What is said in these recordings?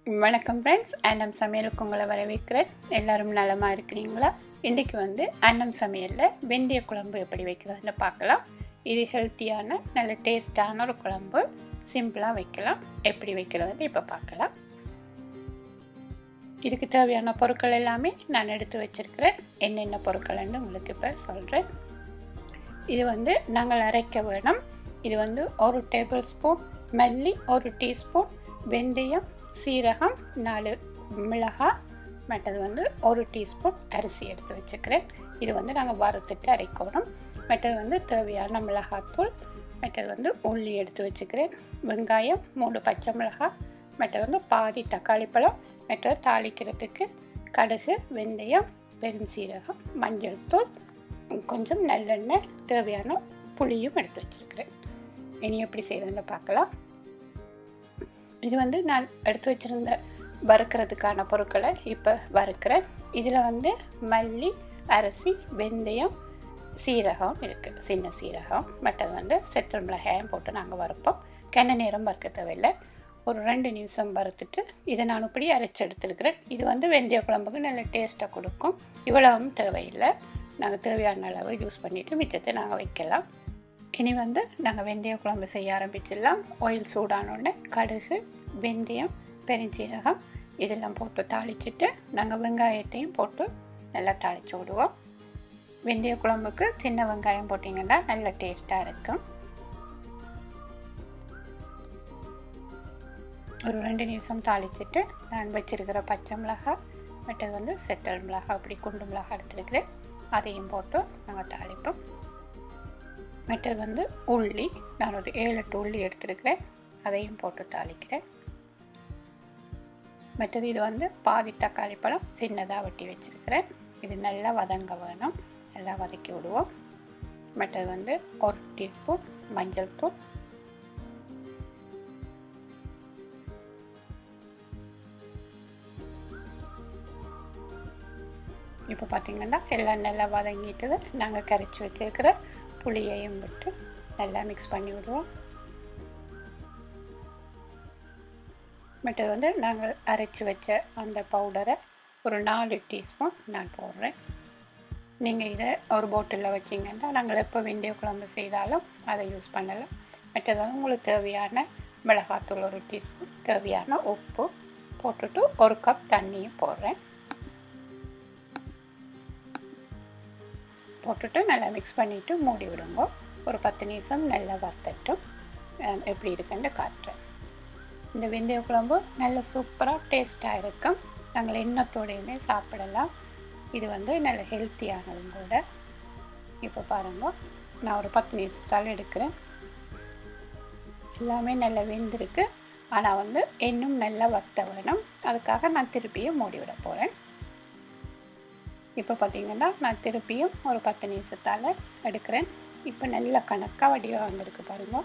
வணக்கம் ஃப்ரெண்ட்ஸ் அன்னம் சமையலுக்கு உங்களை வரவேற்கிறேன் எல்லாரும் நலமாக இருக்கிறீங்களா இன்றைக்கி வந்து அன்னம் சமையலில் வெந்தய குழம்பு எப்படி வைக்கிறதுன்னு பார்க்கலாம் இது ஹெல்த்தியான நல்ல டேஸ்டான ஒரு குழம்பு சிம்பிளாக வைக்கலாம் எப்படி வைக்கிறதுன்னு இப்போ பார்க்கலாம் இதுக்கு தேவையான பொருட்கள் எல்லாமே நான் எடுத்து வச்சுருக்கிறேன் என்னென்ன பொருட்கள்னு உங்களுக்கு இப்போ சொல்கிறேன் இது வந்து நாங்கள் அரைக்க வேணும் இது வந்து ஒரு டேபிள் ஸ்பூன் மல்லி ஒரு டீஸ்பூன் வெந்தயம் சீரகம் நாலு மிளகாய் மற்றது வந்து ஒரு டீஸ்பூன் அரிசி எடுத்து வச்சுக்கிறேன் இது வந்து நாங்கள் வறுத்துட்டு அரைக்கணும் மற்றது வந்து தேவையான மிளகாத்தூள் மற்றது வந்து உள்ளி எடுத்து வச்சுக்கிறேன் வெங்காயம் மூணு பச்சை மிளகாய் மற்றது வந்து பாதி தக்காளி பழம் மற்றது தாளிக்கிறதுக்கு கடுகு வெந்தயம் பெருஞ்சீரகம் மஞ்சள் தூள் கொஞ்சம் நல்லெண்ணெய் தேவையான புளியும் எடுத்து வச்சுருக்கிறேன் இனி எப்படி செய்யறதுன்னு பார்க்கலாம் இது வந்து நான் எடுத்து வச்சுருந்த வறுக்கிறதுக்கான பொருட்களை இப்போ வறுக்கிறேன் இதில் வந்து மல்லி அரிசி வெந்தயம் சீரகம் இருக்குது சின்ன சீரகம் மற்றது வந்து செத்தல் மிளகாயம் போட்டு நாங்கள் வறுப்போம் கெண்ண நேரம் வறுக்க தேவையில்லை ஒரு ரெண்டு நிமிஷம் வறுத்துட்டு இதை நான் இப்படி அரைச்சி எடுத்துருக்கிறேன் இது வந்து வெந்தய குழம்புக்கு நல்ல டேஸ்ட்டாக கொடுக்கும் இவ்வளவும் தேவையில்லை நாங்கள் தேவையான அளவு யூஸ் பண்ணிவிட்டு மிச்சத்தை நாங்கள் வைக்கலாம் இனி வந்து நாங்கள் வெந்தய குழம்பு செய்ய ஆரம்பிச்சிடலாம் ஆயில் சூடானோடனே கடுகு வெந்தயம் பெருஞ்சீரகம் இதெல்லாம் போட்டு தாளிச்சிட்டு நாங்கள் வெங்காயத்தையும் போட்டு நல்லா தாளித்து விடுவோம் வெந்தய குழம்புக்கு சின்ன வெங்காயம் போட்டிங்கன்னா நல்ல டேஸ்ட்டாக இருக்கும் ஒரு ரெண்டு நிமிஷம் தாளிச்சிட்டு நான் வச்சுருக்கிற பச்சை மிளகாய் மற்றது வந்து செத்தல் மிளகாய் அப்படி குண்டு மிளகாய் எடுத்துருக்கிறேன் அதையும் போட்டு நாங்கள் தாளிப்போம் மற்றது வந்து உள்ளி நான் ஒரு ஏழு எட்டு உள்ளி எடுத்துருக்கிறேன் அதையும் போட்டு தாளிக்கிறேன் மற்றது இது வந்து பாதி தக்காளி பழம் சின்னதாக வெட்டி வச்சுருக்கிறேன் இது நல்லா வதங்க வேணும் நல்லா வதக்கி விடுவோம் மற்றது வந்து ஒரு டீஸ்பூன் மஞ்சள் தூள் இப்போ பார்த்திங்கன்னா எல்லாம் நல்லா வதங்கிட்டுது நாங்கள் கரைச்சி வச்சுருக்கிற புளியையும் விட்டு நல்லா மிக்ஸ் பண்ணி விடுவோம் மற்றது வந்து நாங்கள் அரைச்சி வச்ச அந்த பவுடரை ஒரு நாலு டீஸ்பூன் நான் போடுறேன் நீங்கள் இதை ஒரு பாட்டிலில் வச்சிங்கன்னா நாங்கள் எப்போ வெந்தய குழம்பு செய்தாலும் அதை யூஸ் பண்ணலாம் மற்றது வந்து உங்களுக்கு தேவையான மிளகாத்தூள் ஒரு டீஸ்பூன் தேவையான உப்பு போட்டுட்டு ஒரு கப் தண்ணியும் போடுறேன் போட்டுட்டு நல்லா மிக்ஸ் பண்ணிவிட்டு மூடி விடுங்க ஒரு பத்து நிமிஷம் நல்லா வறுத்தட்டும் எப்படி இருக்குன்னு காட்டுறேன் இந்த வெந்தய குழம்பு நல்ல சூப்பராக டேஸ்ட்டாக இருக்கும் நாங்கள் எண்ணத்தோடையுமே சாப்பிடலாம் இது வந்து நல்ல ஹெல்த்தியானதும் கூட இப்போ பாருங்கள் நான் ஒரு பத்து நிமிஷத்தால் எடுக்கிறேன் எல்லாமே நல்லா வெந்திருக்கு ஆனால் வந்து இன்னும் நல்லா வத்த வேணும் அதுக்காக நான் திருப்பியும் மூடி விட போகிறேன் இப்போ பார்த்திங்கன்னா நான் திருப்பியும் ஒரு பத்து நிமிஷத்தால் எடுக்கிறேன் இப்போ நல்ல கணக்காக வடிவாக வந்திருக்கு பாருங்கள்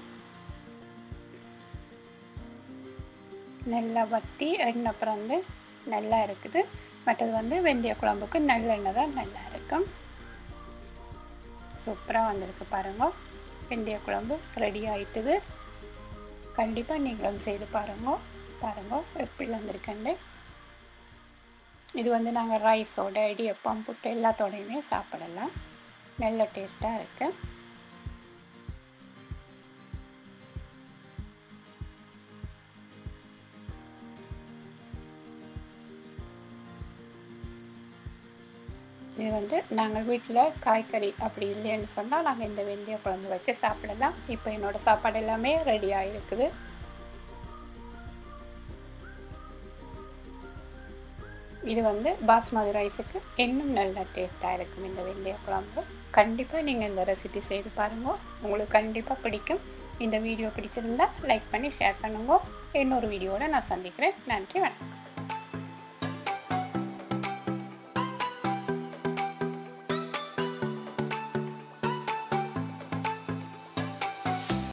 நல்லா வத்தி எண்ணெய் பிறந்து நல்லா இருக்குது மற்றது வந்து வெந்தய குழம்புக்கு நல்லெண்ணெய் தான் நல்லா இருக்கும் சூப்பராக வந்திருக்கு பாருங்கள் வெந்தய குழம்பு ரெடி ஆகிட்டுது கண்டிப்பாக நீங்களும் செய்து பாருங்கள் பாருங்கள் எப்படி வந்திருக்குன்னு இது வந்து நாங்கள் ரைஸோட இடியப்பம் புட்டு எல்லாத்தோடையுமே சாப்பிடலாம் நல்ல டேஸ்ட்டாக இருக்கு இது வந்து நாங்கள் வீட்டில் காய்கறி அப்படி இல்லைன்னு சொன்னால் நாங்கள் இந்த வெந்தய குழம்பு வச்சு சாப்பிடலாம் இப்போ என்னோடய சாப்பாடு எல்லாமே ரெடி ஆகிருக்குது இது வந்து பாஸ்மதி ரைஸுக்கு இன்னும் நல்ல டேஸ்ட்டாக இருக்கும் இந்த வெந்தய குழம்பு கண்டிப்பாக நீங்கள் இந்த ரெசிபி செய்து பாருங்கள் உங்களுக்கு கண்டிப்பாக பிடிக்கும் இந்த வீடியோ பிடிச்சிருந்தா லைக் பண்ணி ஷேர் பண்ணுங்க இன்னொரு வீடியோவில் நான் சந்திக்கிறேன் நன்றி வணக்கம்